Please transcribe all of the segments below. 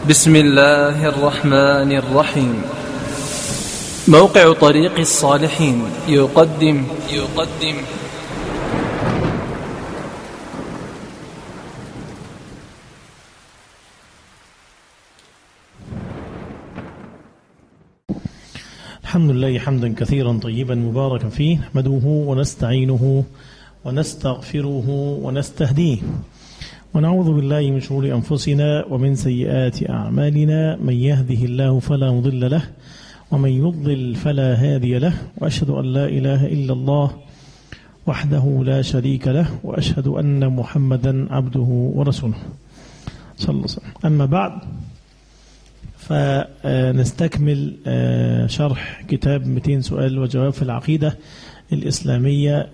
بسم الله الرحمن الرحيم موقع طريق الصالحين يقدم يقدم الحمد لله حمدا كثيرا طيبا مباركا فيه نحمده ونستعينه ونستغفره ونستهديه ونعوذ بالله من شرور أنفسنا ومن سيئات أعمالنا من يهده الله فلا مضل له ومن يضلل فلا هادي له وأشهد أن لا إله إلا الله وحده لا شريك له وأشهد أن محمدا عبده ورسوله صلى الله عليه وسلم أما بعد فنستكمل شرح كتاب 200 سؤال وجواب في العقيدة الإسلامية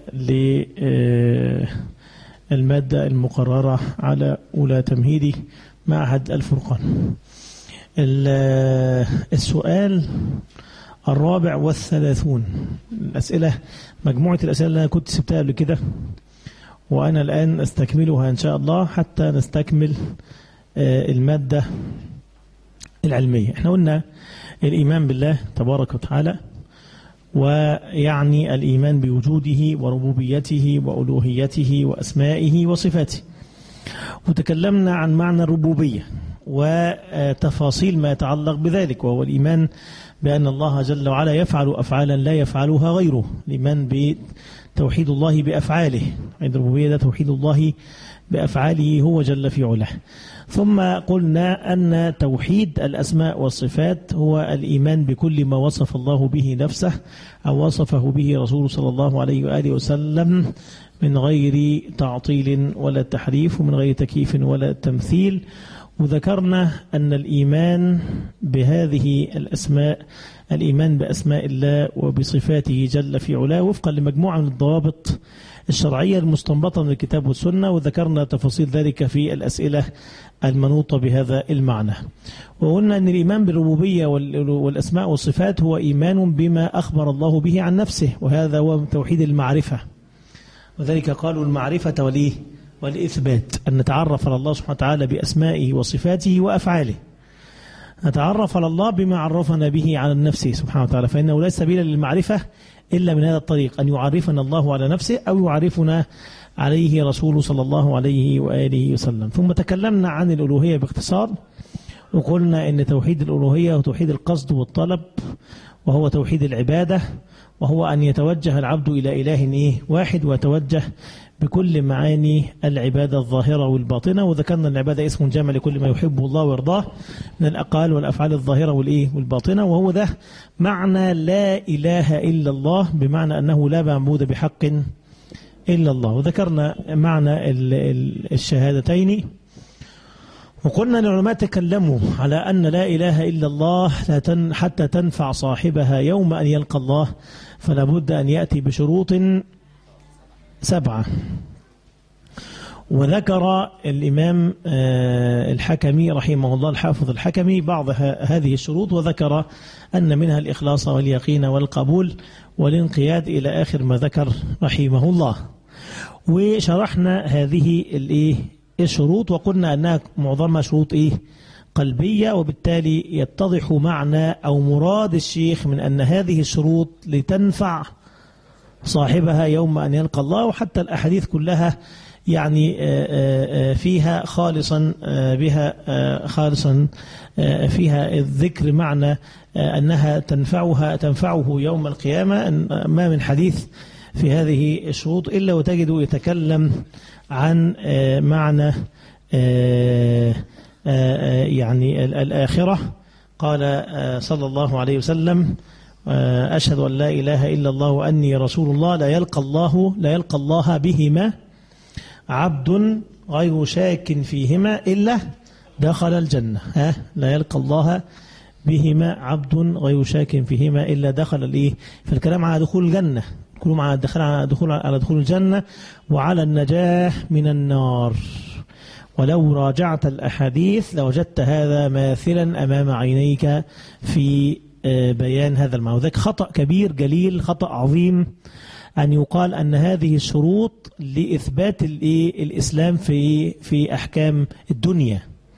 للمادة المقررة على أولى تمهيدي معهد الفرقان السؤال الرابع والثلاثون الأسئلة مجموعة الأسئلة اللي أنا كنت سبتها قبل كده وأنا الآن أستكملها إن شاء الله حتى نستكمل المادة العلمية احنا قلنا الإيمان بالله تبارك وتعالى ويعني الإيمان بوجوده وربوبيته وألوهيته وأسمائه وصفاته وتكلمنا عن معنى الربوبية وتفاصيل ما يتعلق بذلك وهو الإيمان بأن الله جل وعلا يفعل أفعالا لا يفعلها غيره الإيمان بتوحيد الله بأفعاله عند الربوبية ده توحيد الله بأفعاله هو جل في علاه ثم قلنا أن توحيد الأسماء والصفات هو الإيمان بكل ما وصف الله به نفسه أو وصفه به رسول صلى الله عليه وآله وسلم من غير تعطيل ولا تحريف ومن غير تكييف ولا تمثيل وذكرنا أن الإيمان بهذه الأسماء الإيمان بأسماء الله وبصفاته جل في علاه وفقا لمجموعة من الضوابط الشرعية المستنبطة من الكتاب والسنة وذكرنا تفاصيل ذلك في الأسئلة المنوطة بهذا المعنى وقلنا أن الإيمان بالربوبية والأسماء والصفات هو إيمان بما أخبر الله به عن نفسه وهذا هو توحيد المعرفة وذلك قالوا المعرفة والإيه والإثبات أن نتعرف على الله سبحانه وتعالى بأسمائه وصفاته وأفعاله نتعرف على الله بما عرفنا به على النفس سبحانه وتعالى فإنه لا سبيل للمعرفة إلا من هذا الطريق أن يعرفنا الله على نفسه أو يعرفنا عليه رسول صلى الله عليه وآله وسلم ثم تكلمنا عن الألوهية باختصار وقلنا أن توحيد الألوهية هو توحيد القصد والطلب وهو توحيد العبادة وهو أن يتوجه العبد إلى إله إيه واحد ويتوجه بكل معاني العبادة الظاهرة والباطنة وذكرنا العبادة اسم جامع لكل ما يحبه الله ويرضاه من الأقال والأفعال الظاهرة والإيه والباطنة وهو ده معنى لا إله إلا الله بمعنى أنه لا معبود بحق إلا الله وذكرنا معنى الشهادتين وقلنا العلماء تكلموا على أن لا إله إلا الله حتى تنفع صاحبها يوم أن يلقى الله فلا بد أن يأتي بشروط سبعة وذكر الإمام الحكمي رحمه الله الحافظ الحكمي بعض هذه الشروط وذكر أن منها الإخلاص واليقين والقبول والانقياد إلى آخر ما ذكر رحمه الله وشرحنا هذه الإيه الشروط وقلنا أنها معظمها شروط إيه قلبية وبالتالي يتضح معنى أو مراد الشيخ من أن هذه الشروط لتنفع صاحبها يوم أن يلقى الله وحتى الأحاديث كلها يعني فيها خالصا بها خالصا فيها الذكر معنى أنها تنفعها تنفعه يوم القيامة ما من حديث في هذه الشروط إلا وتجد يتكلم عن معنى يعني الآخرة قال صلى الله عليه وسلم أشهد أن لا إله إلا الله وأني رسول الله لا يلقى الله لا يلقى الله بهما عبد غير شاك فيهما إلا دخل الجنة ها لا يلقى الله بهما عبد غير شاك فيهما إلا دخل الإيه في الكلام على دخول الجنة كلهم على الدخول على دخول على دخول الجنة وعلى النجاة من النار ولو راجعت الأحاديث لوجدت هذا ماثلا أمام عينيك في بيان هذا المعنى وذلك خطأ كبير جليل خطأ عظيم أن يقال أن هذه الشروط لإثبات الإسلام في في أحكام الدنيا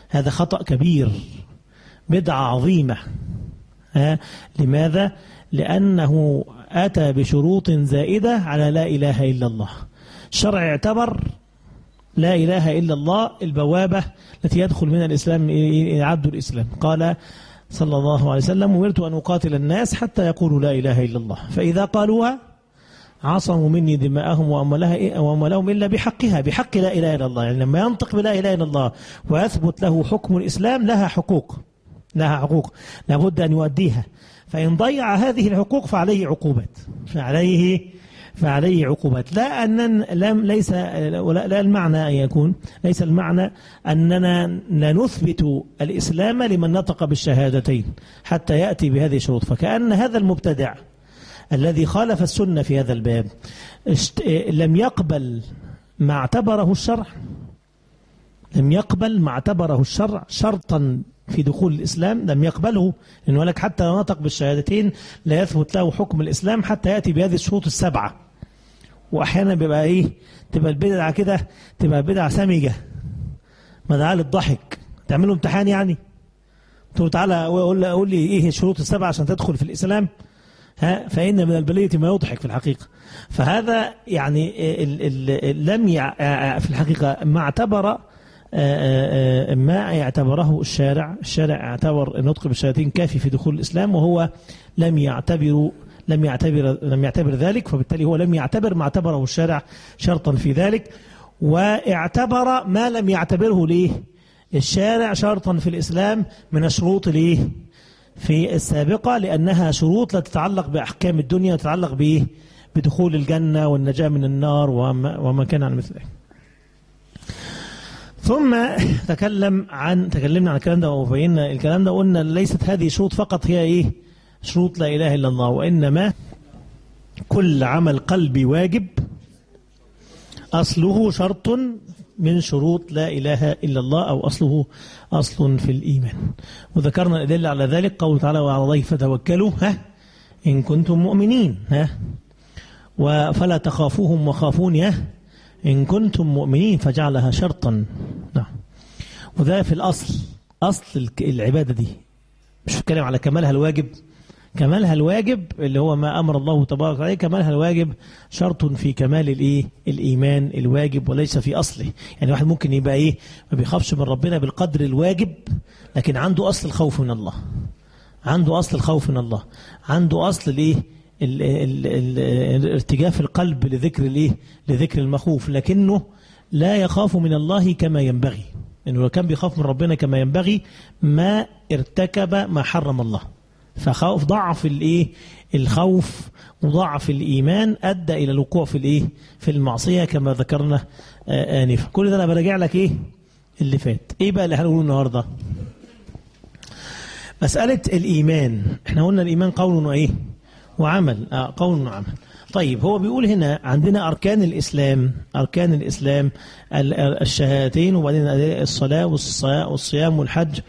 هذا خطأ كبير بدعة عظيمة ها لماذا؟ لأنه أتى بشروط زائدة على لا إله إلا الله الشرع اعتبر لا إله إلا الله البوابة التي يدخل من الإسلام إلى عبد الإسلام قال صلى الله عليه وسلم أمرت أن أقاتل الناس حتى يقولوا لا إله إلا الله فإذا قالوها عصموا مني دماءهم وأموالهم إلا بحقها بحق لا إله إلا الله يعني لما ينطق بلا إله إلا الله ويثبت له حكم الإسلام لها حقوق لها حقوق لابد أن يؤديها فإن ضيع هذه الحقوق فعليه عقوبات فعليه فعليه عقوبات لا أن لم ليس لا المعنى أن يكون ليس المعنى أننا لا نثبت الإسلام لمن نطق بالشهادتين حتى يأتي بهذه الشروط فكأن هذا المبتدع الذي خالف السنة في هذا الباب لم يقبل ما اعتبره الشرع لم يقبل ما اعتبره الشرع شرطا في دخول الإسلام لم يقبله لأنه لك حتى لو نطق بالشهادتين لا يثبت له حكم الإسلام حتى يأتي بهذه الشروط السبعة وأحيانا بيبقى إيه تبقى البدعة كده تبقى بدعة سمجة مدعاة للضحك تعملوا امتحان يعني تقول تعالى قول, قول لي إيه الشروط السبعة عشان تدخل في الإسلام ها فإن من البلية ما يضحك في الحقيقة فهذا يعني ال ال لم في الحقيقة ما اعتبر ما اعتبره الشارع الشارع اعتبر النطق بالشهادتين كافي في دخول الإسلام وهو لم يعتبر لم يعتبر لم يعتبر ذلك فبالتالي هو لم يعتبر ما اعتبره الشارع شرطا في ذلك واعتبر ما لم يعتبره ليه الشارع شرطا في الإسلام من الشروط ليه في السابقة لأنها شروط لا تتعلق بأحكام الدنيا وتتعلق بإيه بدخول الجنة والنجاة من النار وما, وما كان عن مثله ثم تكلم عن تكلمنا عن الكلام ده وبينا الكلام ده قلنا ليست هذه شروط فقط هي ايه شروط لا اله الا الله وانما كل عمل قلبي واجب اصله شرط من شروط لا اله الا الله او اصله اصل في الايمان وذكرنا الادله على ذلك قوله تعالى وعلى الله فتوكلوا ها ان كنتم مؤمنين ها فلا تخافوهم وخافوني ها إن كنتم مؤمنين فجعلها شرطا نعم وده في الأصل أصل العبادة دي مش بتكلم على كمالها الواجب كمالها الواجب اللي هو ما أمر الله تبارك وتعالى كمالها الواجب شرط في كمال الإيه الإيمان الواجب وليس في أصله يعني واحد ممكن يبقى إيه ما بيخافش من ربنا بالقدر الواجب لكن عنده أصل الخوف من الله عنده أصل الخوف من الله عنده أصل الإيه ارتجاف القلب لذكر الايه لذكر المخوف لكنه لا يخاف من الله كما ينبغي انه لو كان بيخاف من ربنا كما ينبغي ما ارتكب ما حرم الله فخوف ضعف الايه الخوف وضعف الايمان ادى الى الوقوع في الايه في المعصيه كما ذكرنا انفا كل ده انا براجع لك ايه اللي فات ايه بقى اللي هنقوله النهارده مساله الايمان احنا قلنا الايمان قول وايه وعمل آه قول وعمل طيب هو بيقول هنا عندنا أركان الإسلام أركان الإسلام الشهادتين وبعدين الصلاة والصيام والحج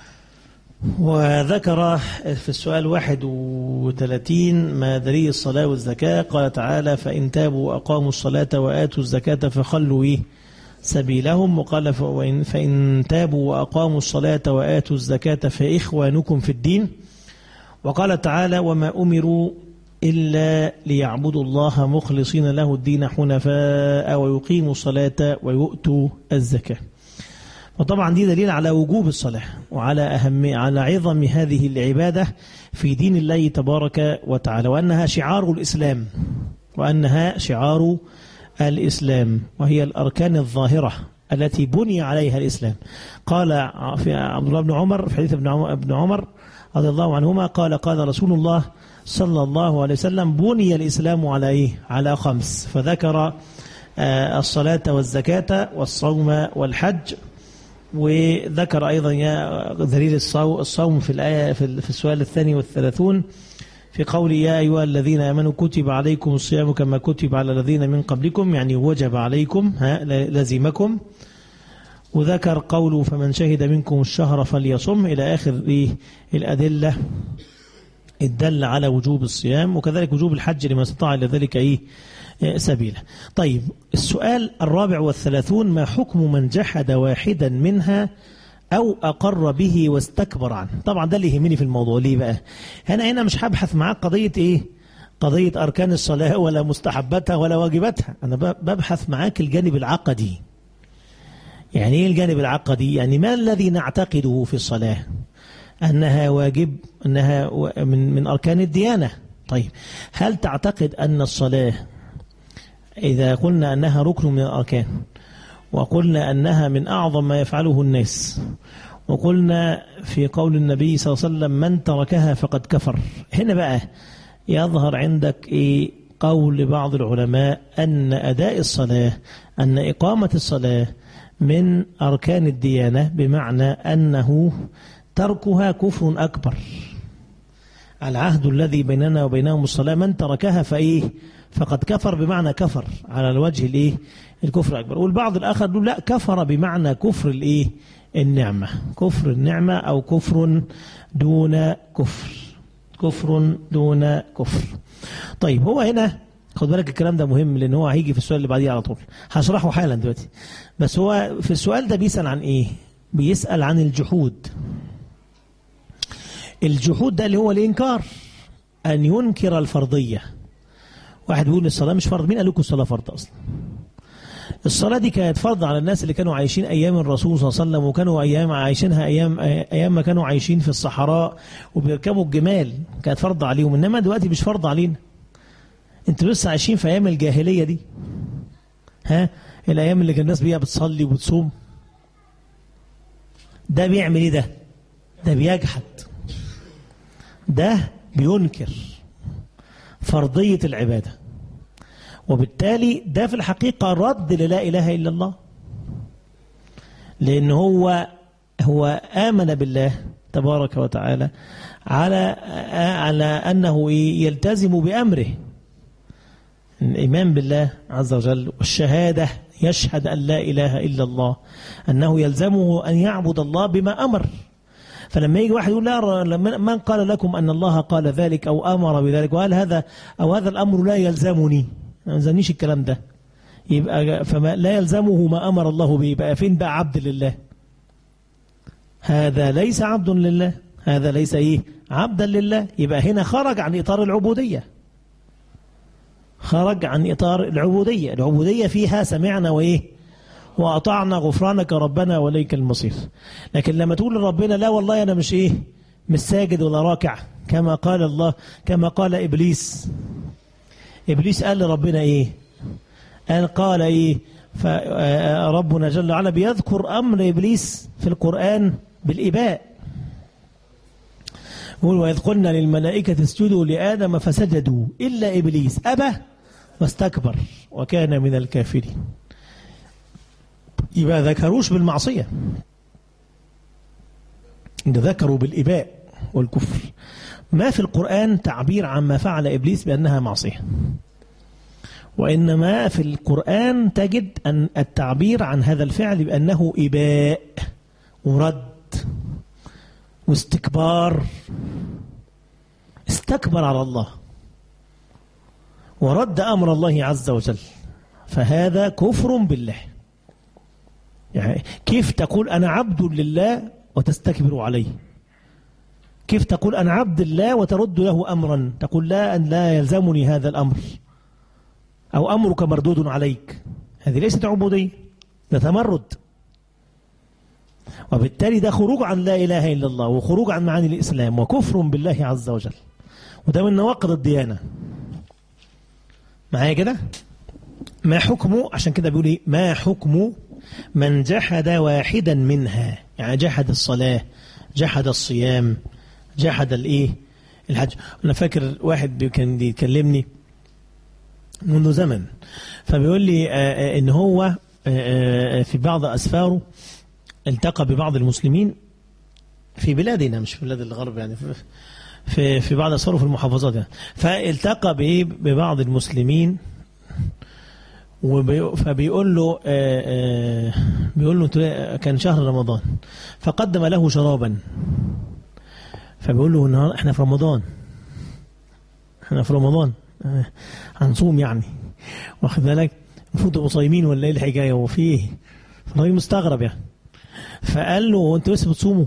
وذكر في السؤال 31 ما دليل الصلاة والزكاة قال تعالى فإن تابوا وأقاموا الصلاة وآتوا الزكاة فخلوا إيه سبيلهم وقال فإن تابوا وأقاموا الصلاة وآتوا الزكاة فإخوانكم في الدين وقال تعالى وما أمروا إلا ليعبدوا الله مخلصين له الدين حنفاء ويقيموا الصلاة ويؤتوا الزكاة وطبعا دي دليل على وجوب الصلاة وعلى أهم على عظم هذه العبادة في دين الله تبارك وتعالى وأنها شعار الإسلام وأنها شعار الإسلام وهي الأركان الظاهرة التي بني عليها الإسلام قال في عبد الله بن عمر في حديث ابن عمر رضي الله عنهما قال قال رسول الله صلى الله عليه وسلم بني الإسلام على إيه؟ على خمس فذكر الصلاة والزكاة والصوم والحج وذكر أيضا يا دليل الصوم في الآية في السؤال الثاني والثلاثون في قول يا أيها الذين آمنوا كتب عليكم الصيام كما كتب على الذين من قبلكم يعني وجب عليكم ها لزمكم وذكر قوله فمن شهد منكم الشهر فليصم إلى آخر إيه الأدلة الدل على وجوب الصيام وكذلك وجوب الحج لمن استطاع إلى ذلك إيه سبيلا طيب السؤال الرابع والثلاثون ما حكم من جحد واحدا منها أو أقر به واستكبر عنه طبعا ده اللي يهمني في الموضوع ليه بقى هنا هنا مش هبحث معاك قضية إيه قضية أركان الصلاة ولا مستحباتها ولا واجباتها أنا ببحث معاك الجانب العقدي يعني إيه الجانب العقدي يعني ما الذي نعتقده في الصلاة أنها واجب أنها من, من أركان الديانة طيب هل تعتقد أن الصلاة إذا قلنا أنها ركن من الأركان وقلنا أنها من أعظم ما يفعله الناس وقلنا في قول النبي صلى الله عليه وسلم من تركها فقد كفر هنا بقى يظهر عندك إيه قول بعض العلماء أن أداء الصلاة أن إقامة الصلاة من أركان الديانة بمعنى أنه تركها كفر أكبر العهد الذي بيننا وبينهم الصلاة من تركها فإيه فقد كفر بمعنى كفر على الوجه الإيه الكفر الأكبر والبعض الآخر يقول لا كفر بمعنى كفر الإيه النعمة كفر النعمة أو كفر دون كفر كفر دون كفر طيب هو هنا خد بالك الكلام ده مهم لان هو هيجي في السؤال اللي بعديه على طول هشرحه حالا دلوقتي بس هو في السؤال ده بيسأل عن ايه بيسأل عن الجحود الجحود ده اللي هو الانكار ان ينكر الفرضية واحد بيقول الصلاة مش فرض مين قال لكم الصلاة فرض اصلا الصلاة دي كانت فرض على الناس اللي كانوا عايشين أيام الرسول صلى الله عليه وسلم وكانوا أيام عايشينها أيام أيام ما كانوا عايشين في الصحراء وبيركبوا الجمال كانت فرض عليهم إنما دلوقتي مش فرض علينا أنتوا لسه عايشين في أيام الجاهلية دي ها الأيام اللي كان الناس بيها بتصلي وبتصوم ده بيعمل إيه ده ده بيجحد ده بينكر فرضية العبادة وبالتالي ده في الحقيقة رد للا إله إلا الله لأن هو هو آمن بالله تبارك وتعالى على على أنه يلتزم بأمره الإيمان بالله عز وجل والشهادة يشهد أن لا إله إلا الله أنه يلزمه أن يعبد الله بما أمر فلما يجي واحد يقول لا من قال لكم أن الله قال ذلك أو أمر بذلك وهل هذا أو هذا الأمر لا يلزمني ما يلزمنيش الكلام ده يبقى فما لا يلزمه ما أمر الله به يبقى فين بقى عبد لله هذا ليس عبد لله هذا ليس إيه عبدا لله يبقى هنا خرج عن إطار العبودية خرج عن إطار العبودية العبودية فيها سمعنا وإيه وأطعنا غفرانك ربنا وليك المصير لكن لما تقول لربنا لا والله أنا مش إيه مش ساجد ولا راكع كما قال الله كما قال إبليس إبليس قال لربنا إيه قال قال إيه فربنا جل وعلا بيذكر أمر إبليس في القرآن بالإباء يقول وإذ قلنا للملائكة اسجدوا لآدم فسجدوا إلا إبليس أبى واستكبر وكان من الكافرين يبقى ذكروش بالمعصية ذكروا بالإباء والكفر ما في القرآن تعبير عما فعل إبليس بأنها معصية وإنما في القرآن تجد أن التعبير عن هذا الفعل بأنه إباء ورد واستكبار استكبر على الله ورد أمر الله عز وجل فهذا كفر بالله يعني كيف تقول أنا عبد لله وتستكبر عليه كيف تقول أنا عبد الله وترد له أمرا تقول لا أن لا يلزمني هذا الأمر أو أمرك مردود عليك هذه ليست عبودية ده تمرد وبالتالي ده خروج عن لا إله إلا الله وخروج عن معاني الإسلام وكفر بالله عز وجل وده من نواقض الديانة معايا كده ما حكمه عشان كده بيقول ايه ما حكم من جحد واحدا منها يعني جحد الصلاة جحد الصيام جحد الايه الحج انا فاكر واحد كان بيكلمني منذ زمن فبيقول لي آآ ان هو آآ في بعض اسفاره التقى ببعض المسلمين في بلادنا مش في بلاد الغرب يعني في في بعض اسفاره في المحافظات يعني فالتقى ببعض المسلمين فبيقول له آآ آآ بيقول له كان شهر رمضان فقدم له شرابا فبيقول له النهار احنا في رمضان احنا في رمضان هنصوم يعني واخد بالك المفروض تبقوا صايمين ولا ايه الحكايه هو في ايه؟ الراجل مستغرب يعني فقال له هو انتوا لسه بتصوموا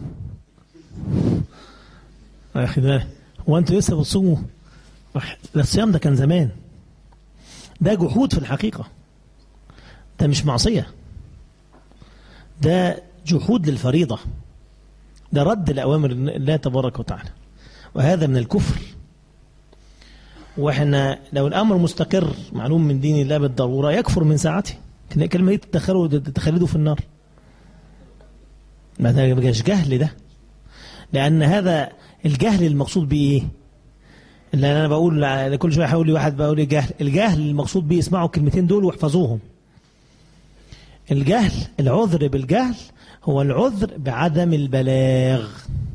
واخد بالك هو انتوا لسه بتصوموا ده الصيام ده كان زمان ده جحود في الحقيقة ده مش معصية ده جحود للفريضة ده رد لأوامر الله تبارك وتعالى وهذا من الكفر واحنا لو الأمر مستقر معلوم من دين الله بالضرورة يكفر من ساعته كلمة دي تخلده في النار ما ده يبقاش جهل ده لأن هذا الجهل المقصود به ايه اللي انا بقول كل شويه حاول لي واحد بقول لي جهل الجهل المقصود به اسمعوا الكلمتين دول واحفظوهم الجهل العذر بالجهل هو العذر بعدم البلاغ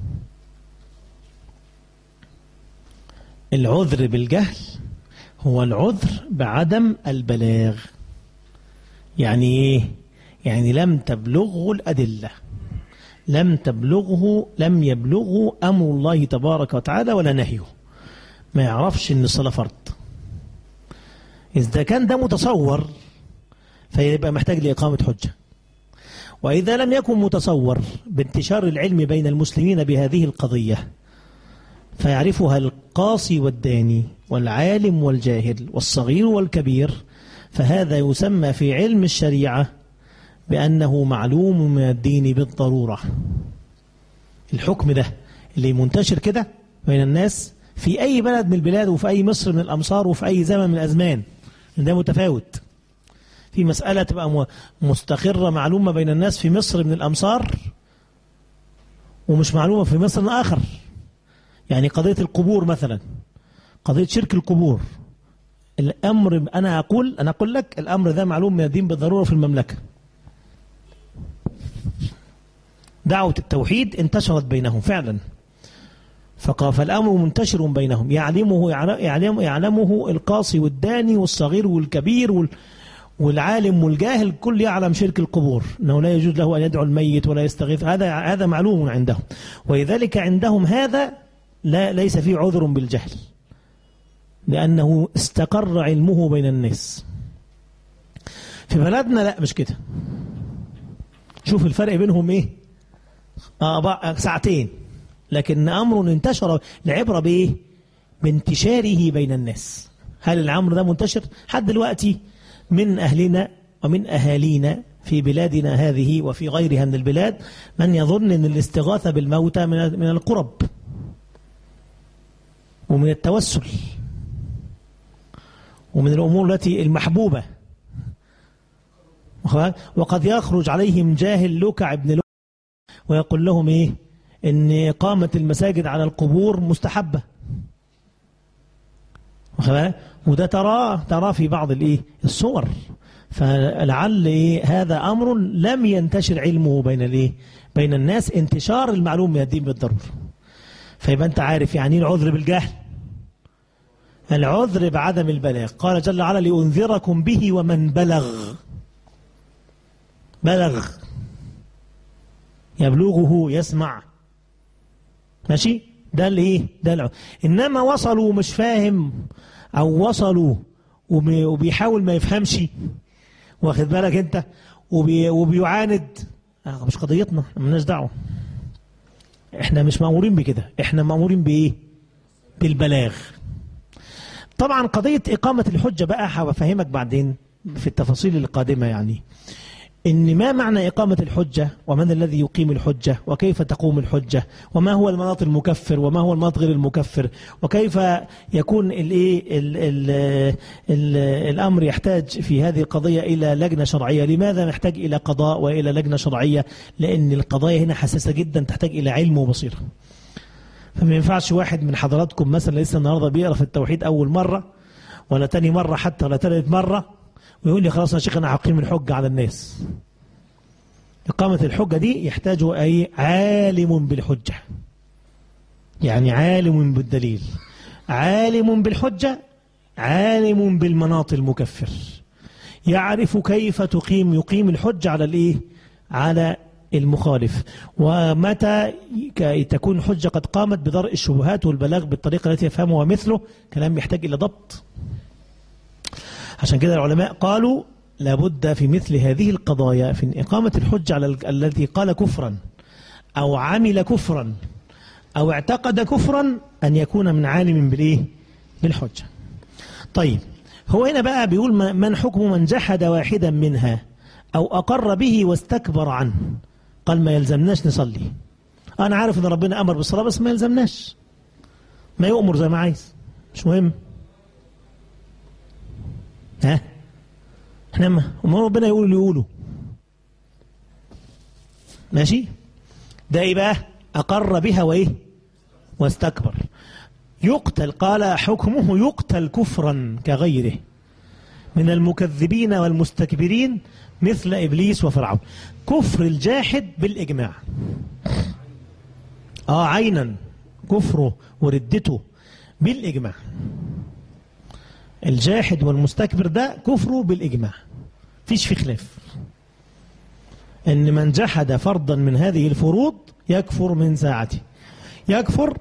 العذر بالجهل هو العذر بعدم البلاغ يعني ايه يعني لم تبلغه الأدلة لم تبلغه لم يبلغه أمر الله تبارك وتعالى ولا نهيه ما يعرفش ان الصلاة فرض إذا كان ده متصور فيبقى محتاج لإقامة حجة وإذا لم يكن متصور بانتشار العلم بين المسلمين بهذه القضية فيعرفها القاصي والداني والعالم والجاهل والصغير والكبير فهذا يسمى في علم الشريعة بأنه معلوم من الدين بالضرورة الحكم ده اللي منتشر كده بين الناس في أي بلد من البلاد وفي أي مصر من الأمصار وفي أي زمن من الأزمان ده متفاوت في مسألة تبقى مستقرة معلومة بين الناس في مصر من الأمصار ومش معلومة في مصر آخر يعني قضية القبور مثلا قضية شرك القبور الأمر أنا أقول أنا أقول لك الأمر ده معلوم من الدين بالضرورة في المملكة دعوة التوحيد انتشرت بينهم فعلا فالأمر منتشر بينهم يعلمه يعلم يعلمه القاصي والداني والصغير والكبير والعالم والجاهل كل يعلم شرك القبور انه لا يجوز له ان يدعو الميت ولا يستغيث هذا هذا معلوم عندهم ولذلك عندهم هذا لا ليس فيه عذر بالجهل لأنه استقر علمه بين الناس في بلدنا لا مش كده شوف الفرق بينهم ايه آه ساعتين لكن أمر انتشر العبرة بإيه بانتشاره بين الناس هل الأمر ده منتشر حد دلوقتي من أهلنا ومن أهالينا في بلادنا هذه وفي غيرها من البلاد من يظن أن الاستغاثة بالموتى من القرب ومن التوسل ومن الأمور التي المحبوبة وقد يخرج عليهم جاهل لوكع ابن لوكع ويقول لهم إيه ان إقامة المساجد على القبور مستحبة وده ترى ترى في بعض الايه الصور فلعل إيه هذا أمر لم ينتشر علمه بين الايه بين الناس انتشار المعلوم من الدين بالضرورة فيبقى أنت عارف يعني ايه العذر بالجهل العذر بعدم البلاغ قال جل وعلا لأنذركم به ومن بلغ بلغ يبلغه يسمع ماشي ده اللي ايه ده العذر انما وصلوا مش فاهم او وصلوا وبيحاول ما يفهمش واخد بالك انت وبي وبيعاند آه مش قضيتنا مالناش دعوه احنا مش مامورين بكده احنا مامورين بايه بالبلاغ طبعا قضيه اقامه الحجه بقى هفهمك بعدين في التفاصيل القادمه يعني إن ما معنى إقامة الحجة ومن الذي يقيم الحجة وكيف تقوم الحجة وما هو المناط المكفر وما هو المناط غير المكفر وكيف يكون الإيه الأمر يحتاج في هذه القضية إلى لجنة شرعية لماذا نحتاج إلى قضاء وإلى لجنة شرعية لأن القضايا هنا حساسة جدا تحتاج إلى علم وبصيرة فما ينفعش واحد من حضراتكم مثلا لسه النهاردة بيقرأ في التوحيد أول مرة ولا تاني مرة حتى ولا ثالث مرة ويقول لي خلاص يا شيخ أنا هقيم الحجة على الناس إقامة الحجة دي يحتاج أي عالم بالحجة يعني عالم بالدليل عالم بالحجة عالم بالمناط المكفر يعرف كيف تقيم يقيم الحجة على الإيه على المخالف ومتى تكون الحجة قد قامت بدرء الشبهات والبلاغ بالطريقة التي يفهمها مثله كلام يحتاج إلى ضبط عشان كده العلماء قالوا لابد في مثل هذه القضايا في إقامة الحج على الذي قال كفرا أو عمل كفرا أو اعتقد كفرا أن يكون من عالم بالإيه بالحجة طيب هو هنا بقى بيقول من حكم من جحد واحدا منها أو أقر به واستكبر عنه قال ما يلزمناش نصلي أنا عارف أن ربنا أمر بالصلاة بس ما يلزمناش ما يؤمر زي ما عايز مش مهم ها احنا ما ربنا يقول اللي يقوله ماشي ده ايه بقى اقر بها وايه واستكبر يقتل قال حكمه يقتل كفرا كغيره من المكذبين والمستكبرين مثل إبليس وفرعون كفر الجاحد بالإجماع آه عينا كفره وردته بالإجماع الجاحد والمستكبر ده كفره بالإجماع فيش في خلاف ان من جحد فرضا من هذه الفروض يكفر من ساعته يكفر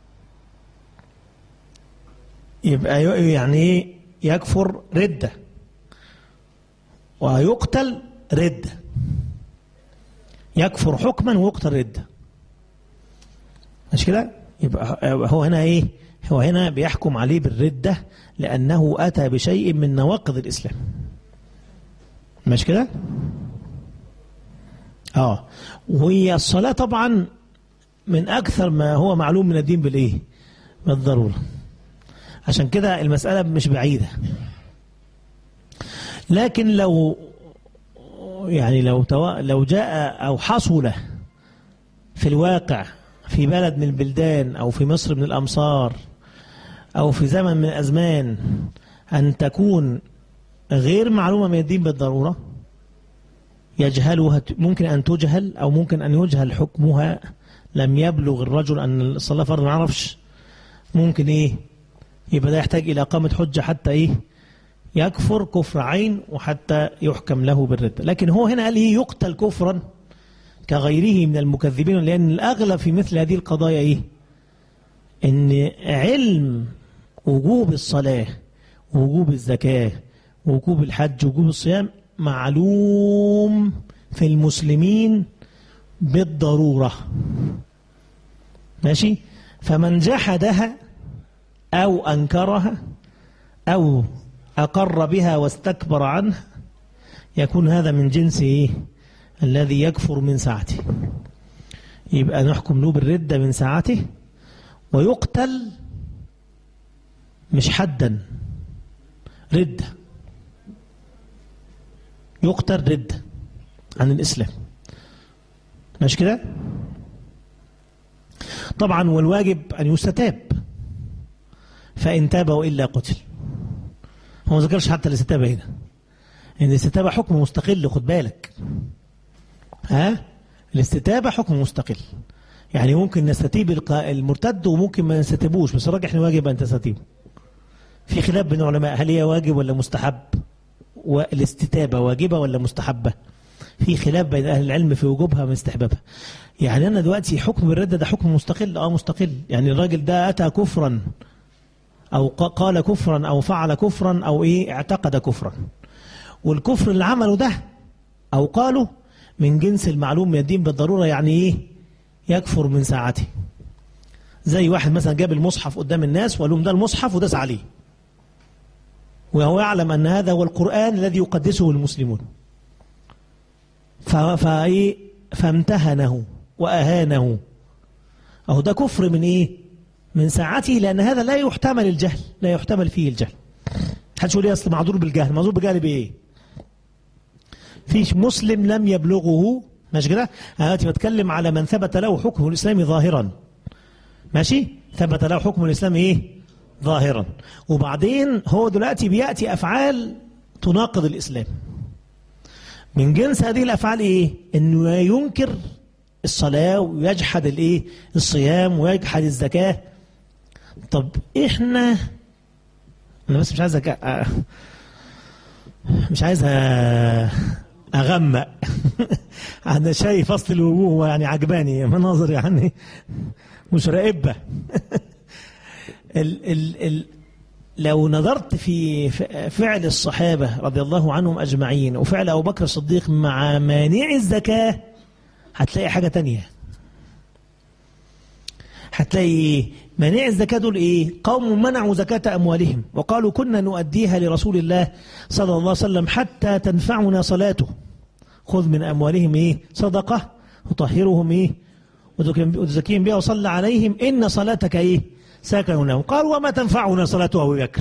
يبقى يعني ايه يكفر ردة ويقتل ردة يكفر حكما ويقتل ردة مش كده يبقى هو هنا ايه هو هنا بيحكم عليه بالردة لأنه أتى بشيء من نواقض الإسلام مش كده اه وهي الصلاة طبعا من أكثر ما هو معلوم من الدين بالإيه بالضرورة عشان كده المسألة مش بعيدة لكن لو يعني لو توا لو جاء أو حصل في الواقع في بلد من البلدان أو في مصر من الأمصار أو في زمن من الأزمان أن تكون غير معلومة من الدين بالضرورة يجهلها ممكن أن تجهل أو ممكن أن يجهل حكمها لم يبلغ الرجل أن الصلاة فرض ما يعرفش ممكن إيه يبقى ده يحتاج إلى إقامة حجة حتى إيه يكفر كفر عين وحتى يحكم له بالردة لكن هو هنا قال إيه يقتل كفرا كغيره من المكذبين لأن الأغلب في مثل هذه القضايا إيه إن علم وجوب الصلاة وجوب الزكاة وجوب الحج وجوب الصيام معلوم في المسلمين بالضرورة ماشي فمن جحدها أو أنكرها أو أقر بها واستكبر عنها يكون هذا من جنس إيه؟ الذي يكفر من ساعته يبقى نحكم له بالردة من ساعته ويقتل مش حدا ردة يقتل ردة عن الإسلام مش كده طبعا والواجب أن يستتاب فإن تاب وإلا قتل هو ما ذكرش حتى الاستتابة هنا إن الاستتابة حكم مستقل خد بالك ها الاستتابة حكم مستقل يعني ممكن نستتيب المرتد وممكن ما نستتيبوش بس الراجح واجب أن تستتيبه في خلاف بين العلماء هل هي واجب ولا مستحب والاستتابة واجبة ولا مستحبة في خلاف بين أهل العلم في وجوبها واستحبابها يعني أنا دلوقتي حكم الردة ده حكم مستقل آه مستقل يعني الراجل ده أتى كفرا أو قال كفرا أو فعل كفرا أو إيه اعتقد كفرا والكفر اللي عمله ده أو قاله من جنس المعلوم من الدين بالضرورة يعني إيه يكفر من ساعته زي واحد مثلا جاب المصحف قدام الناس وقال لهم ده المصحف وداس عليه وهو يعلم أن هذا هو القرآن الذي يقدسه المسلمون فإيه فامتهنه وأهانه أهو ده كفر من إيه من ساعته لأن هذا لا يحتمل الجهل لا يحتمل فيه الجهل حد يقول لي أصل معذور بالجهل معذور بالجهل بإيه فيش مسلم لم يبلغه ماشي كده أنا دلوقتي بتكلم على من ثبت له حكم الإسلام ظاهرا ماشي ثبت له حكم الإسلام إيه ظاهرا وبعدين هو دلوقتي بيأتي أفعال تناقض الإسلام من جنس هذه الأفعال إيه إنه ينكر الصلاة ويجحد الإيه الصيام ويجحد الزكاة طب إحنا أنا بس مش عايز أك... مش عايز أغمق أنا شايف فصل الوجوه يعني عجباني مناظر يعني مش راقبة ال ال ال لو نظرت في فعل الصحابة رضي الله عنهم أجمعين وفعل أبو بكر الصديق مع مانع الزكاة هتلاقي حاجة تانية هتلاقي مانع الزكاة دول إيه قوم منعوا زكاة أموالهم وقالوا كنا نؤديها لرسول الله صلى الله عليه وسلم حتى تنفعنا صلاته خذ من أموالهم إيه صدقة وطهرهم إيه وتزكيهم بها وصلى عليهم إن صلاتك إيه ساكن لهم قالوا وما تنفعنا صلاة أبو بكر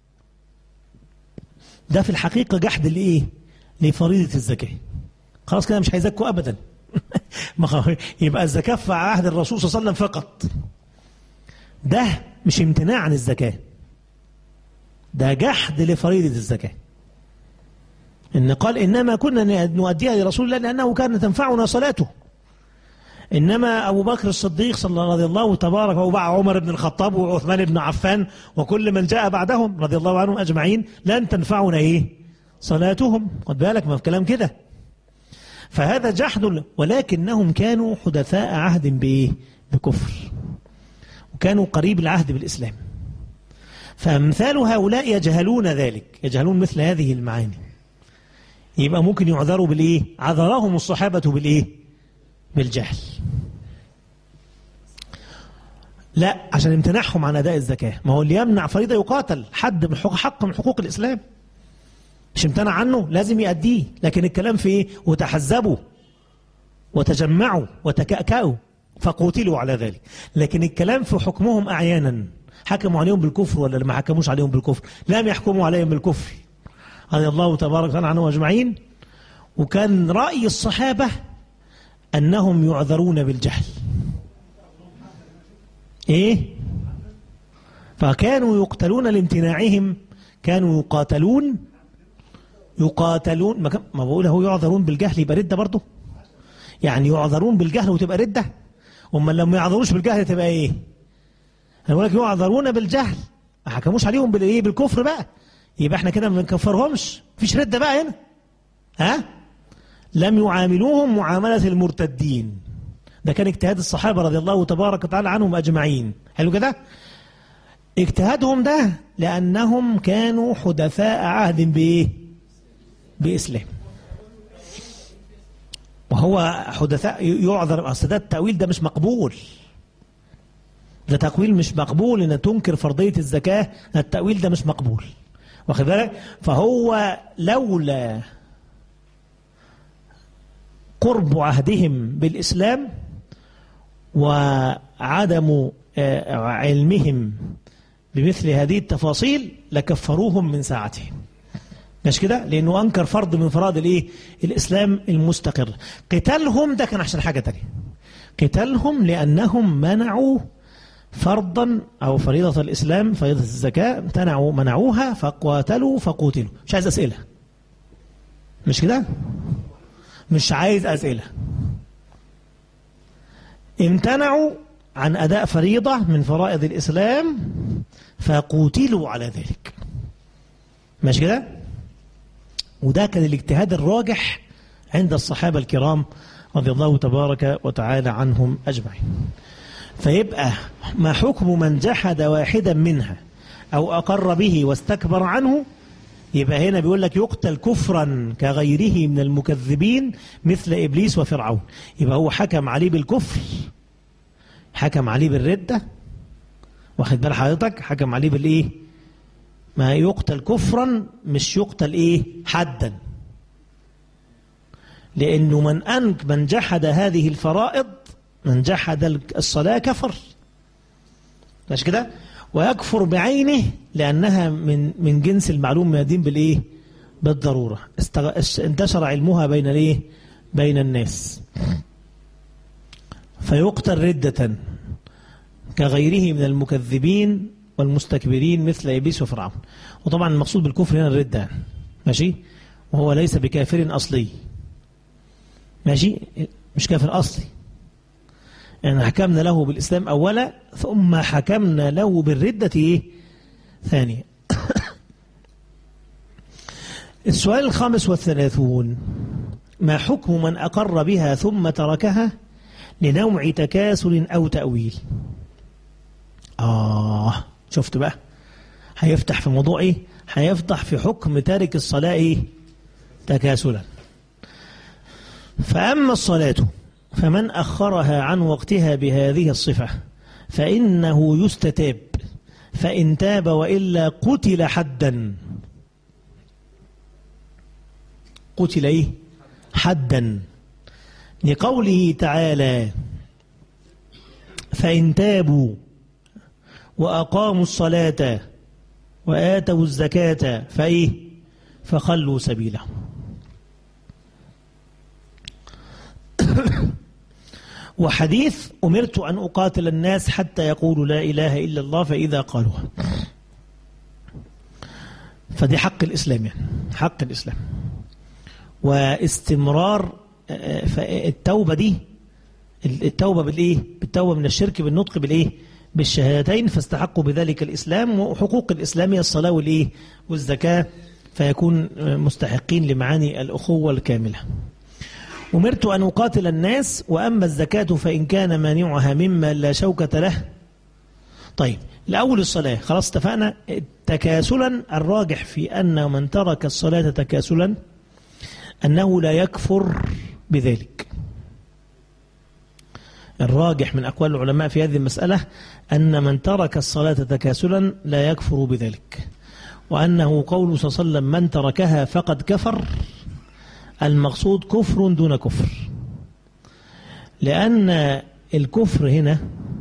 ده في الحقيقة جحد لإيه لفريضة الزكاة خلاص كده مش هيزكوا أبدا يبقى الزكاة في عهد الرسول صلى الله عليه وسلم فقط ده مش امتناع عن الزكاة ده جحد لفريضة الزكاة إن قال إنما كنا نؤديها لرسول الله لأنه كان تنفعنا صلاته إنما أبو بكر الصديق صلى الله رضي الله تبارك وبع عمر بن الخطاب وعثمان بن عفان وكل من جاء بعدهم رضي الله عنهم أجمعين لن تنفعنا إيه صلاتهم خد بالك ما في كلام كده فهذا جحد ولكنهم كانوا حدثاء عهد بإيه بكفر وكانوا قريب العهد بالإسلام فأمثال هؤلاء يجهلون ذلك يجهلون مثل هذه المعاني يبقى ممكن يعذروا بالإيه عذرهم الصحابة بالإيه بالجهل لا عشان امتناعهم عن أداء الزكاة ما هو اللي يمنع فريضة يقاتل حد من حق, حق من حقوق الإسلام مش امتنع عنه لازم يأديه لكن الكلام في ايه وتحزبوا وتجمعوا وتكأكأوا فقوتلوا على ذلك لكن الكلام في حكمهم أعيانا حكموا عليهم بالكفر ولا ما حكموش عليهم بالكفر لم يحكموا عليهم بالكفر رضي الله تبارك وتعالى عنهم أجمعين وكان رأي الصحابة أنهم يعذرون بالجهل إيه فكانوا يقتلون لامتناعهم كانوا يقاتلون يقاتلون ما, ما بقول هو يعذرون بالجهل يبقى ردة برضه يعني يعذرون بالجهل وتبقى ردة أما لما يعذروش بالجهل تبقى إيه أنا بقول لك يعذرون بالجهل ما حكموش عليهم بالإيه بالكفر بقى يبقى احنا كده ما بنكفرهمش مفيش ردة بقى هنا ها لم يعاملوهم معاملة المرتدين ده كان اجتهاد الصحابة رضي الله تبارك وتعالى عنهم أجمعين حلو كده اجتهادهم ده لأنهم كانوا حدثاء عهد بإيه بإسلام وهو حدثاء يعذر أصل ده التأويل ده مش مقبول ده تأويل مش مقبول إن تنكر فرضية الزكاة التأويل ده مش مقبول واخد بالك فهو لولا قرب عهدهم بالإسلام وعدم علمهم بمثل هذه التفاصيل لكفروهم من ساعتهم مش كده لأنه أنكر فرض من فرائض الإيه الإسلام المستقر قتالهم ده كان عشان حاجة تانية قتالهم لأنهم منعوا فرضا أو فريضة الإسلام فريضة الزكاة امتنعوا منعوها فقاتلوا فقوتلوا مش عايز أسئلة مش كده مش عايز أسئلة امتنعوا عن أداء فريضة من فرائض الإسلام فقوتلوا على ذلك ماشي كده وده كان الاجتهاد الراجح عند الصحابة الكرام رضي الله تبارك وتعالى عنهم أجمعين فيبقى ما حكم من جحد واحدا منها أو أقر به واستكبر عنه يبقى هنا بيقول لك يقتل كفرا كغيره من المكذبين مثل إبليس وفرعون يبقى هو حكم عليه بالكفر حكم عليه بالردة واخد بال حضرتك حكم عليه بالإيه ما يقتل كفرا مش يقتل إيه حدا لأنه من أنك من جحد هذه الفرائض من جحد الصلاة كفر مش كده ويكفر بعينه لأنها من من جنس المعلوم من الدين بالإيه بالضرورة انتشر علمها بين الإيه بين الناس فيقتل ردة كغيره من المكذبين والمستكبرين مثل إبليس وفرعون وطبعا المقصود بالكفر هنا الردة ماشي وهو ليس بكافر أصلي ماشي مش كافر أصلي يعني حكمنا له بالإسلام أولا ثم حكمنا له بالردة إيه؟ ثانيا السؤال الخامس والثلاثون ما حكم من أقر بها ثم تركها لنوع تكاسل أو تأويل آه شفت بقى هيفتح في موضوع ايه هيفتح في حكم تارك الصلاة ايه تكاسلا فأما الصلاة فمن أخرها عن وقتها بهذه الصفة فإنه يستتاب فإن تاب وإلا قتل حدا قتل إيه حدا لقوله تعالى فإن تابوا وأقاموا الصلاة وآتوا الزكاة فإيه فخلوا سبيلهم وحديث أمرت أن أقاتل الناس حتى يقولوا لا إله إلا الله فإذا قالوها فدي حق الإسلام يعني حق الإسلام واستمرار التوبة دي التوبة بالإيه بالتوبة من الشرك بالنطق بالإيه بالشهادتين فاستحقوا بذلك الإسلام وحقوق الإسلام هي الصلاة والإيه والزكاة فيكون مستحقين لمعاني الأخوة الكاملة أمرت أن أقاتل الناس وأما الزكاة فإن كان مانعها مما لا شوكة له طيب الأول الصلاة خلاص اتفقنا تكاسلا الراجح في أن من ترك الصلاة تكاسلا أنه لا يكفر بذلك الراجح من أقوال العلماء في هذه المسألة أن من ترك الصلاة تكاسلا لا يكفر بذلك وأنه قول صلى الله عليه وسلم من تركها فقد كفر المقصود كفر دون كفر لأن الكفر هنا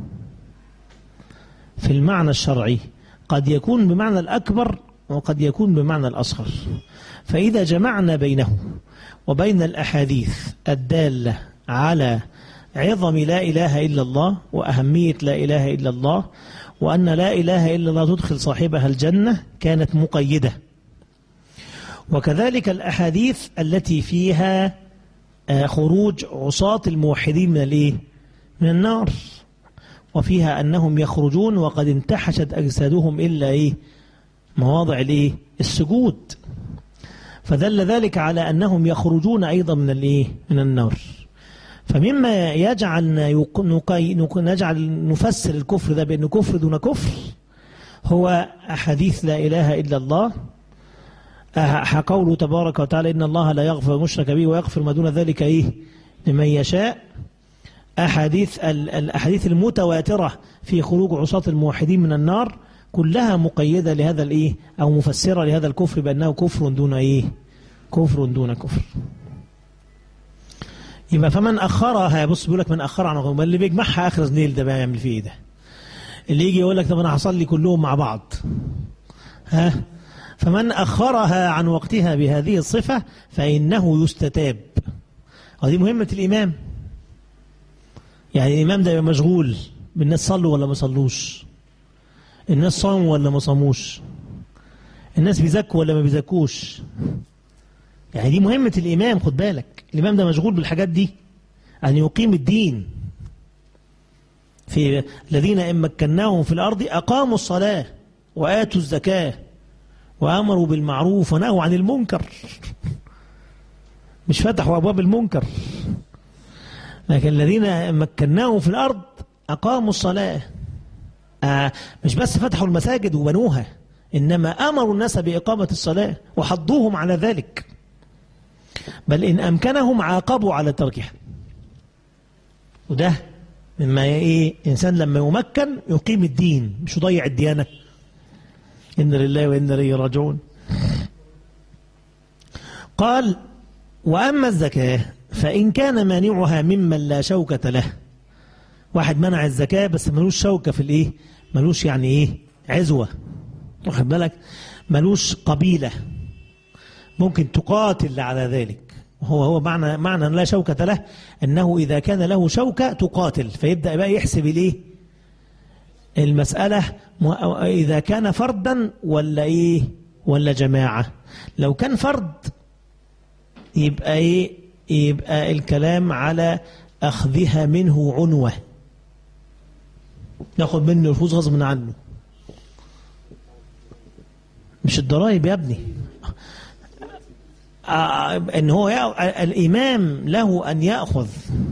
في المعنى الشرعي قد يكون بمعنى الأكبر وقد يكون بمعنى الأصغر فإذا جمعنا بينه وبين الأحاديث الدالة على عظم لا إله إلا الله وأهمية لا إله إلا الله وأن لا إله إلا الله تدخل صاحبها الجنة كانت مقيدة وكذلك الأحاديث التي فيها خروج عصاة الموحدين من الإيه؟ من النار وفيها أنهم يخرجون وقد انتحشت أجسادهم إلا إيه؟ مواضع الإيه؟ السجود فدل ذلك على أنهم يخرجون أيضا من الإيه؟ من النار فمما يجعل نجعل نفسر الكفر ده بأنه كفر دون كفر هو أحاديث لا إله إلا الله قوله تبارك وتعالى إن الله لا يغفر مشرك به ويغفر ما دون ذلك إيه لمن يشاء أحاديث الأحاديث المتواترة في خروج عصاة الموحدين من النار كلها مقيدة لهذا الإيه أو مفسرة لهذا الكفر بأنه كفر دون إيه كفر دون كفر يبقى فمن أخرها بص بيقول لك من أخرها عن غيره اللي بيجمعها آخر زنيل ده بقى يعمل فيه إيه ده اللي يجي يقول لك طب أنا هصلي كلهم مع بعض ها فمن أخرها عن وقتها بهذه الصفة فإنه يستتاب وهذه مهمة الإمام يعني الإمام ده يبقى مشغول بالناس صلوا ولا ما صلوش الناس صاموا ولا ما صاموش الناس بيزكوا ولا ما بيزكوش يعني دي مهمة الإمام خد بالك الإمام ده مشغول بالحاجات دي أن يقيم الدين في الذين إن مكناهم في الأرض أقاموا الصلاة وآتوا الزكاة وأمروا بالمعروف ونهوا عن المنكر مش فتحوا أبواب المنكر لكن الذين مكناهم في الأرض أقاموا الصلاة آه مش بس فتحوا المساجد وبنوها إنما أمروا الناس بإقامة الصلاة وحضوهم على ذلك بل إن أمكنهم عاقبوا على تركها وده مما إيه إنسان لما يمكن يقيم الدين مش يضيع الديانة إن لله وإن إليه راجعون قال وأما الزكاة فإن كان مانعها ممن لا شوكة له واحد منع الزكاة بس ملوش شوكة في الإيه ملوش يعني إيه عزوة واخد بالك ملوش قبيلة ممكن تقاتل على ذلك هو هو معنى معنى لا شوكة له أنه إذا كان له شوكة تقاتل فيبدأ بقى يحسب الإيه المسألة إذا كان فردا ولا إيه ولا جماعة لو كان فرد يبقى إيه يبقى الكلام على أخذها منه عنوة ناخد منه الفوز غصب عنه مش الضرائب يا ابني آه ان هو الامام له ان ياخذ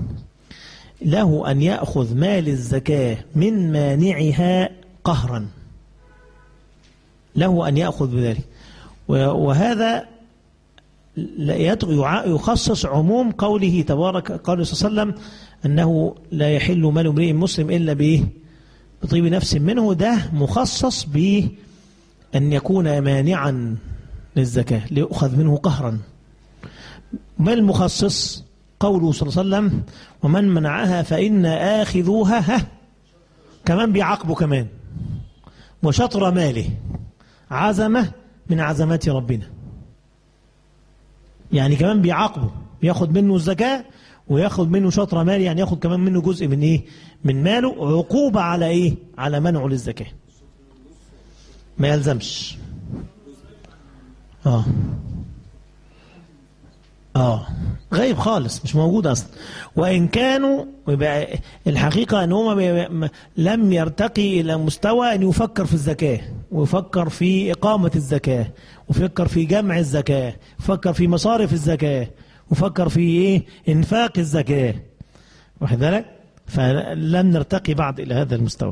له ان ياخذ مال الزكاه من مانعها قهرا له أن يأخذ بذلك وهذا يخصص عموم قوله تبارك قال صلى الله عليه وسلم أنه لا يحل مال امرئ مسلم إلا بإيه بطيب نفس منه ده مخصص بأن يكون مانعا للزكاة ليؤخذ منه قهرا ما المخصص قوله صلى الله عليه وسلم ومن منعها فإن آخذوها ها كمان بيعاقبه كمان وشطر ماله عزمة من عزمات ربنا يعني كمان بيعاقبه بياخد منه الزكاة وياخد منه شطر مال يعني ياخد كمان منه جزء من ايه من ماله عقوبة على ايه على منعه للزكاة ما يلزمش اه اه غايب خالص مش موجود اصلا وان كانوا الحقيقه ان هم لم يرتقي الى مستوى ان يفكر في الزكاه ويفكر في اقامه الزكاه ويفكر في جمع الزكاه ويفكر في مصارف الزكاه ويفكر في ايه انفاق الزكاه واخد بالك فلم نرتقي بعد الى هذا المستوى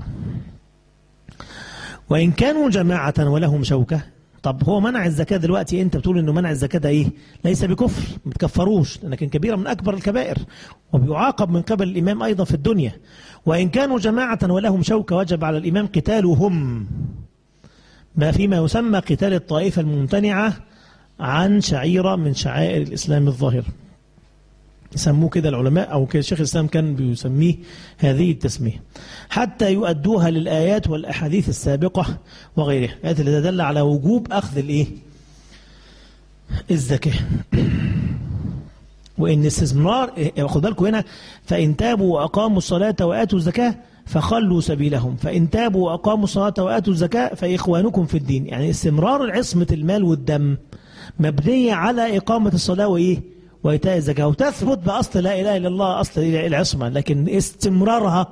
وان كانوا جماعه ولهم شوكه طب هو منع الزكاة دلوقتي انت بتقول انه منع الزكاة ده ايه ليس بكفر ما تكفروش لكن كبيرة من اكبر الكبائر وبيعاقب من قبل الامام ايضا في الدنيا وان كانوا جماعة ولهم شوكة وجب على الامام قتالهم ما فيما يسمى قتال الطائفة الممتنعة عن شعيرة من شعائر الاسلام الظاهر يسموه كده العلماء أو شيخ الإسلام كان بيسميه هذه التسمية حتى يؤدوها للآيات والأحاديث السابقة وغيرها الآيات اللي تدل على وجوب أخذ الإيه الزكاة وإن استثمار خد بالكم هنا فإن تابوا وأقاموا الصلاة وآتوا الزكاة فخلوا سبيلهم فإن تابوا وأقاموا الصلاة وآتوا الزكاة فإخوانكم في الدين يعني استمرار عصمة المال والدم مبنية على إقامة الصلاة وإيه وإيتاء الزكاة وتثبت بأصل لا إله إلا الله أصل العصمة لكن استمرارها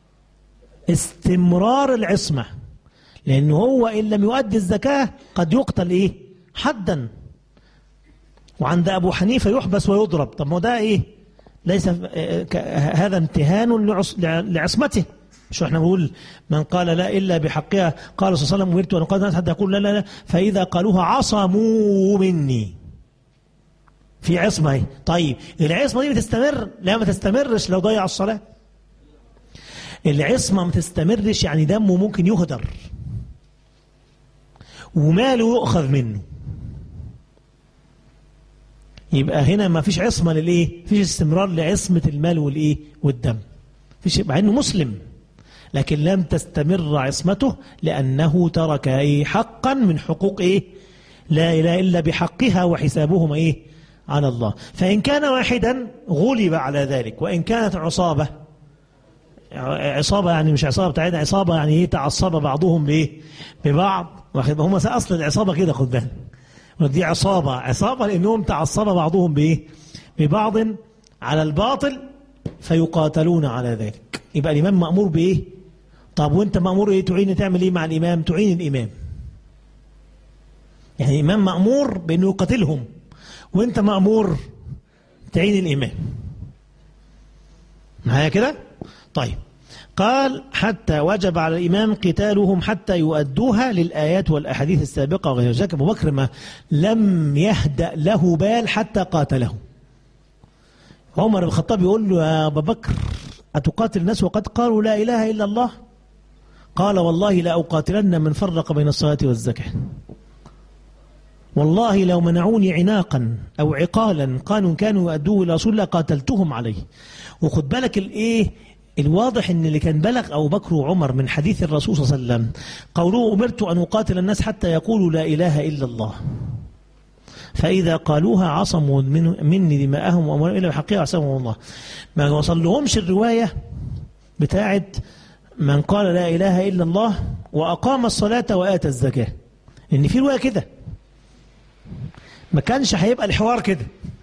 استمرار العصمة لأنه هو إن لم يؤدي الزكاة قد يقتل إيه حدا وعند أبو حنيفة يحبس ويضرب طب ما ده إيه ليس هذا امتهان لعصمته مش احنا بنقول من قال لا إلا بحقها قال صلى الله عليه وسلم أمرت أن أقاتل حتى يقول لا لا لا فإذا قالوها عصموا مني في عصمة اهي طيب العصمة دي بتستمر لا ما تستمرش لو ضيع الصلاة العصمة ما تستمرش يعني دمه ممكن يهدر وماله يؤخذ منه يبقى هنا ما فيش عصمة للإيه فيش استمرار لعصمة المال والإيه والدم فيش مع إنه مسلم لكن لم تستمر عصمته لأنه ترك إيه حقا من حقوق إيه لا إله إلا بحقها وحسابهما إيه على الله فإن كان واحدا غلب على ذلك وإن كانت عصابة عصابة يعني مش عصابة بتاعتنا عصابة يعني ايه تعصب بعضهم بايه ببعض هم أصل العصابة كده خد بالك دي عصابة عصابة لأنهم تعصب بعضهم بايه ببعض على الباطل فيقاتلون على ذلك يبقى الإمام مأمور بايه طب وانت مأمور ايه تعين تعمل ايه مع الإمام تعين الإمام يعني الإمام مأمور بأنه يقاتلهم وانت مأمور تعين الإمام معايا كده طيب قال حتى وجب على الإمام قتالهم حتى يؤدوها للآيات والأحاديث السابقة وغير ذلك أبو بكر ما لم يهدأ له بال حتى قاتله عمر بن الخطاب يقول له يا أبا بكر أتقاتل الناس وقد قالوا لا إله إلا الله قال والله لا أقاتلن من فرق بين الصلاة والزكاة والله لو منعوني عناقا أو عقالا قالوا كانوا يؤدوه إلى رسول الله قاتلتهم عليه وخد بالك الإيه الواضح ان اللي كان بلغ أبو بكر وعمر من حديث الرسول صلى الله عليه وسلم قوله أمرت أن أقاتل الناس حتى يقولوا لا إله إلا الله فإذا قالوها عصموا من مني دماءهم وأمرهم إلا بحقها عصمهم الله ما وصل لهمش الرواية بتاعت من قال لا إله إلا الله وأقام الصلاة وآتى الزكاة إن في رواية كده ما كانش هيبقى الحوار كده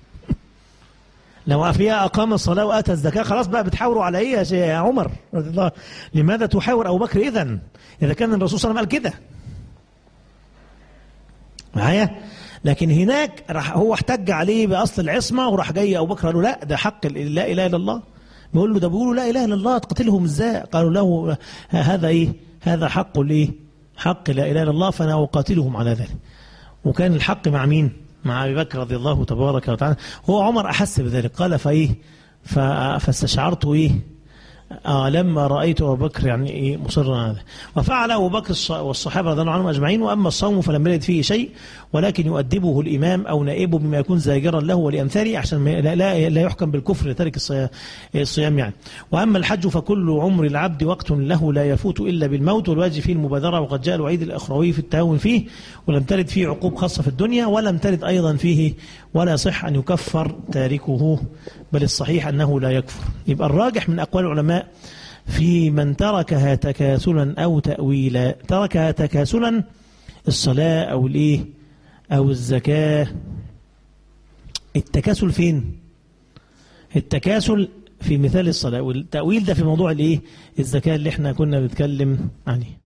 لو فيها أقام الصلاة وآتى الزكاة خلاص بقى بتحاوروا على إيه يا عمر رضي الله لماذا تحاور أبو بكر إذن إذا كان الرسول صلى الله عليه وسلم قال كده معايا لكن هناك راح هو احتج عليه بأصل العصمة وراح جاي أبو بكر قال له لا ده حق لا إله إلا الله بيقول له ده بيقولوا لا إله إلا الله تقتلهم إزاي قالوا له هذا إيه هذا حق الإيه حق لا إله إلا الله فأنا أقاتلهم على ذلك وكان الحق مع مين مع أبي بكر رضي الله تبارك وتعالى هو عمر أحس بذلك قال فإيه فاستشعرت إيه آه لما رأيت أبو بكر يعني إيه مصرا على هذا وفعل أبو بكر والصحابة رضي الله عنهم أجمعين وأما الصوم فلم يرد فيه شيء ولكن يؤدبه الإمام أو نائبه بما يكون زاجرا له ولأمثاله عشان لا, لا, لا يحكم بالكفر لترك الصيام يعني وأما الحج فكل عمر العبد وقت له لا يفوت إلا بالموت والواجب فيه المبادرة وقد جاء الوعيد الأخروي في التهاون فيه ولم ترد فيه عقوب خاصة في الدنيا ولم ترد أيضا فيه ولا يصح أن يكفر تاركه بل الصحيح أنه لا يكفر يبقى الراجح من أقوال العلماء في من تركها تكاسلا أو تأويلا تركها تكاسلا الصلاة أو الإيه أو الزكاة التكاسل فين التكاسل في مثال الصلاة والتأويل ده في موضوع الإيه الزكاة اللي احنا كنا بنتكلم عليه